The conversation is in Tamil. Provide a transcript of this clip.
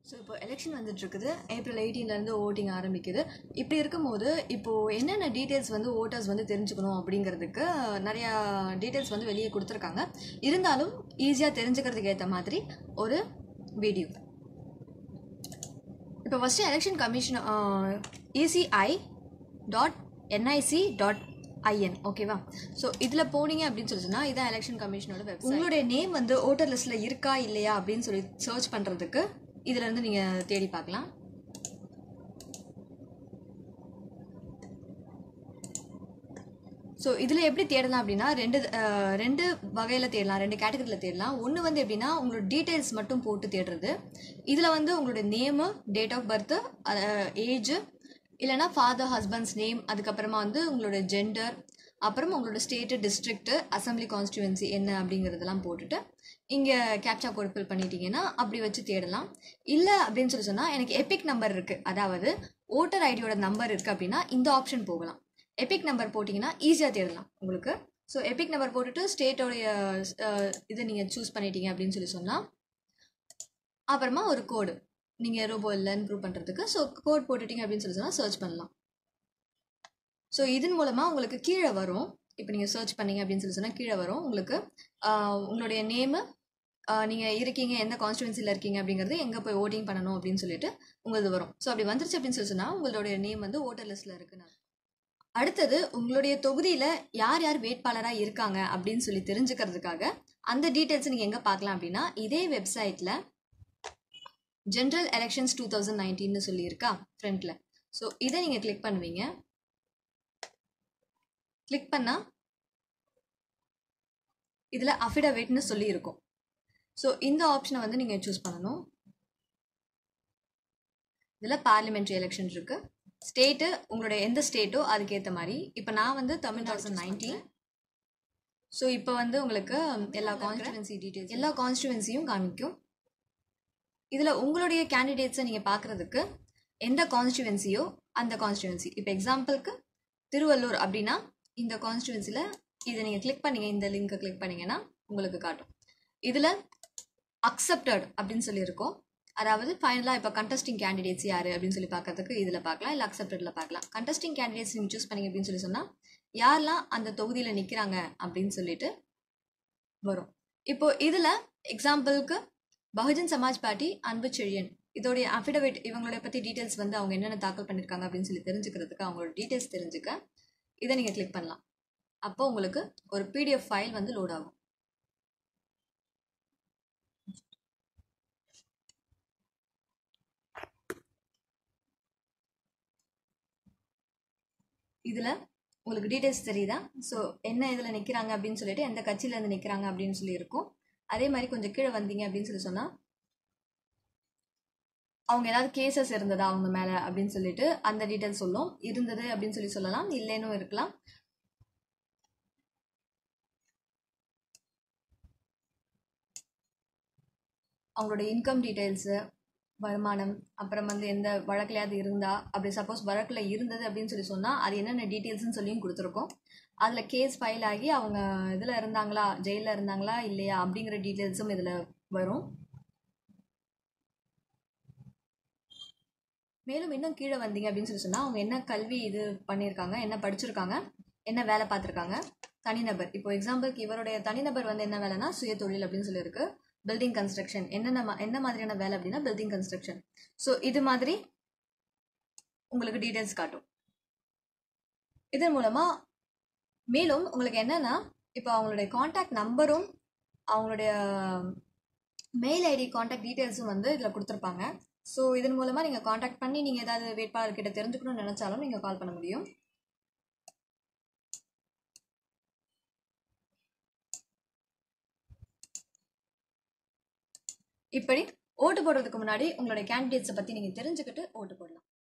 ஸோ இப்போ எலெக்ஷன் வந்துட்டு இருக்குது ஏப்ரல் எயிட்டீன்லேருந்து ஓட்டிங் ஆரம்பிக்குது இப்படி இருக்கும்போது இப்போது என்னென்ன டீட்டெயில்ஸ் வந்து ஓட்டர்ஸ் வந்து தெரிஞ்சுக்கணும் அப்படிங்கிறதுக்கு நிறையா டீட்டெயில்ஸ் வந்து வெளியே கொடுத்துருக்காங்க இருந்தாலும் ஈஸியாக தெரிஞ்சுக்கிறதுக்கு ஏற்ற மாதிரி ஒரு வீடியோ இப்போ first election commission ECI dot NIC dot IN ஓகேவா ஸோ இதில் போனீங்க அப்படின்னு சொல்லி சொன்னால் இதான் எலெக்ஷன் கமிஷனோட வெப்சைட் உங்களுடைய நேம் வந்து ஓட்டர் லிஸ்ட்டில் இருக்கா இல்லையா அப்படின்னு சொல்லி சர்ச் பண்ணுறதுக்கு இதுல இருந்து நீங்கள் தேடி பார்க்கலாம் ஸோ இதில் எப்படி தேடலாம் அப்படின்னா ரெண்டு அஹ், ரெண்டு வகையில் தேடலாம் ரெண்டு கேட்டகரியில் தேடலாம் ஒன்று வந்து எப்படின்னா உங்களோட டீட்டெயில்ஸ் மட்டும் போட்டு தேடுறது இதில் வந்து உங்களோட name date of birth age இல்லைனா ஃபாதர் ஹஸ்பண்ட்ஸ் நேம் அதுக்கப்புறமா வந்து உங்களோட ஜெண்டர் அப்புறம் உங்களோட ஸ்டேட்டு டிஸ்ட்ரிக்ட்டு அசம்பிளி கான்ஸ்டியூவன்சி என்ன அப்படிங்கிறதெல்லாம் போட்டுட்டு இங்கே கேப்சா கோட் ஃபில் பண்ணிட்டீங்கன்னா அப்படி வச்சு தேடலாம் இல்லை அப்படின்னு சொல்லி சொன்னால் எனக்கு எபிக் நம்பர் இருக்குது அதாவது ஓட்டர் ஐடியோட நம்பர் இருக்குது அப்படின்னா இந்த ஆப்ஷன் போகலாம் எபிக் நம்பர் போட்டிங்கன்னா ஈஸியாக தேடலாம் உங்களுக்கு ஸோ எபிக் நம்பர் போட்டுட்டு ஸ்டேட்டோடைய இது நீங்கள் சூஸ் பண்ணிட்டீங்க அப்படின்னு சொல்லி சொன்னால் அப்புறமா ஒரு கோடு நீங்கள் ரோபோ இல்லைன்னு ப்ரூவ் பண்ணுறதுக்கு ஸோ கோட் போட்டுட்டீங்க அப்படின்னு சொல்லி சொன்னால் சர்ச் பண்ணலாம் ஸோ இதன் மூலமாக உங்களுக்கு கீழே வரும் இப்போ நீங்கள் சர்ச் பண்ணீங்க அப்படின்னு சொல்லி சொன்னால் கீழே வரும் உங்களுக்கு ஆஹ், உங்களுடைய நேமு நீங்கள் இருக்கீங்க எந்த கான்ஸ்டுவன்சியில் இருக்கீங்க அப்படிங்கிறது எங்கே போய் ஓட்டிங் பண்ணணும் அப்படின்னு சொல்லிட்டு உங்களுக்கு வரும் ஸோ அப்படி வந்துருச்சு அப்படின்னு சொல்லி சொன்னால் உங்களுடைய நேம் வந்து ஓட்டர் லிஸ்ட்டில் இருக்குன்னு அர்த்தம். அடுத்தது உங்களுடைய தொகுதியில் யார் யார் வேட்பாளராக இருக்காங்க அப்படின்னு சொல்லி தெரிஞ்சுக்கிறதுக்காக அந்த டீட்டெயில்ஸ் நீங்கள் எங்கே பார்க்கலாம் அப்படின்னா இதே வெப்சைட்டில் ஜென்ரல் எலெக்ஷன்ஸ் டூ தௌசண்ட் நைன்டீன்னு சொல்லியிருக்கா ஃப்ரண்ட்டில் ஸோ இதை நீங்கள் கிளிக் பண்ணுவீங்க கிளிக் பண்ணால் இதில் அஃபிடவிட்னு சொல்லி இருக்கும் ஸோ இந்த ஆப்ஷனை வந்து நீங்கள் சூஸ் பண்ணணும் இதில் பார்லிமெண்ட்ரி எலெக்ஷன் இருக்கு ஸ்டேட்டு உங்களுடைய எந்த ஸ்டேட்டோ அதுக்கேற்ற மாதிரி இப்போ நான் வந்து தமிழ் தௌசண்ட் நைன்டீன் ஸோ இப்போ வந்து உங்களுக்கு எல்லா கான்ஸ்டுவன்சி டீட்டெயில்ஸ் எல்லா கான்ஸ்டுவன்சியும் காமிக்கும் இதில் உங்களுடைய கேண்டிடேட்ஸை நீங்கள் பார்க்குறதுக்கு எந்த கான்ஸ்டுவன்சியோ அந்த கான்ஸ்டுவன்சி இப்போ எக்ஸாம்பிளுக்கு திருவள்ளூர் அப்படின்னா இந்த கான்ஸ்டுவன்சியில் இதை நீங்கள் கிளிக் பண்ணீங்க இந்த லிங்கை கிளிக் பண்ணீங்கன்னா உங்களுக்கு காட்டும் இதில் அக்செப்டட் அப்படின்னு சொல்லியிருக்கோம் அதாவது ஃபைனலாக இப்போ கண்டஸ்டிங் கேண்டிடேட்ஸ் யார் அப்படின்னு சொல்லி பார்க்கறதுக்கு இதில் பார்க்கலாம் இல்லை அக்செப்டடில் பார்க்கலாம் கண்டஸ்டிங் கேண்டிடேட்ஸ் நீங்கள் சூஸ் பண்ணீங்க அப்படின்னு சொல்லி சொன்னால் யாரெல்லாம் அந்த தொகுதியில் நிற்கிறாங்க அப்படின்னு சொல்லிட்டு வரும் இப்போ இதில் எக்ஸாம்பிளுக்கு பகுஜன் சமாஜ் பார்ட்டி அன்பு செழியன் இதோடைய அஃபிடவிட் இவங்களுடைய பற்றி டீட்டெயில்ஸ் வந்து அவங்க என்னென்ன தாக்கல் பண்ணியிருக்காங்க அப்படின்னு சொல்லி தெரிஞ்சுக்கிறதுக்கு அவங்களோட டீட்டெயில்ஸ் தெரிஞ்சுக்க இதை நீங்கள் கிளிக் பண்ணலாம் அப்போ உங்களுக்கு ஒரு பிடிஎஃப் ஃபைல் வந்து லோட் ஆகும் இதில் உங்களுக்கு டீட்டெயில்ஸ் தெரியுதா ஸோ என்ன இதில் நிற்கிறாங்க அப்படின்னு சொல்லிட்டு எந்த கட்சியிலேருந்து நிற்கிறாங்க அப்படின்னு சொல்லி இருக்கும் அதே மாதிரி கொஞ்சம் கீழே வந்தீங்க அப்படின்னு சொல்லி சொன்னால் அவங்க ஏதாவது கேசஸ் இருந்ததா அவங்க மேலே அப்படின்னு சொல்லிட்டு அந்த டீட்டெயில்ஸ் சொல்லும் இருந்தது அப்படின்னு சொல்லி சொல்லலாம் இல்லைன்னு இருக்கலாம் அவங்களோட இன்கம் டீட்டெயில்ஸு வருமானம் அப்புறம் வந்து எந்த வழக்குலையாவது இருந்தா அப்படி சப்போஸ் வழக்கில் இருந்தது அப்படின்னு சொல்லி சொன்னால் அது என்னென்ன டீட்டெயில்ஸ்னு சொல்லியும் கொடுத்துருக்கோம் அதில் கேஸ் ஃபைல் ஆகி அவங்க இதில் இருந்தாங்களா ஜெயிலில் இருந்தாங்களா இல்லையா அப்படிங்கிற டீட்டெயில்ஸும் இதில் வரும் மேலும் இன்னும் கீழே வந்தீங்க அப்படின்னு சொல்லி சொன்னால் அவங்க என்ன கல்வி இது பண்ணியிருக்காங்க என்ன படிச்சிருக்காங்க என்ன வேலை பார்த்துருக்காங்க தனிநபர் இப்போ எக்ஸாம்பிளுக்கு இவருடைய தனிநபர் வந்து என்ன வேலைனா சுய தொழில் அப்படின்னு சொல்லியிருக்கு பில்டிங் கன்ஸ்ட்ரக்ஷன் என்னென்ன மா- என்ன மாதிரியான வேலை அப்படின்னா பில்டிங் கன்ஸ்ட்ரக்ஷன் ஸோ இது மாதிரி உங்களுக்கு டீட்டெயில்ஸ் காட்டும் இதன் மூலமாக மேலும் உங்களுக்கு என்னன்னா இப்போ அவங்களுடைய காண்டாக்ட் நம்பரும் அவங்களுடைய மெயில் ஐடி காண்டாக்ட் டீட்டெயில்ஸும் வந்து இதில் கொடுத்துருப்பாங்க ஸோ இதன் மூலமாக நீங்கள் காண்டாக்ட் பண்ணி நீங்கள் ஏதாவது வேட்பாளர்கிட்ட தெரிஞ்சுக்கணும்னு நினச்சாலும் நீங்கள் கால் பண்ண முடியும் இப்படி ஓட்டு போடுறதுக்கு முன்னாடி உங்களுடைய கேண்டிடேட்ஸை பற்றி நீங்கள் தெரிஞ்சுக்கிட்டு ஓட்டு போடலாம்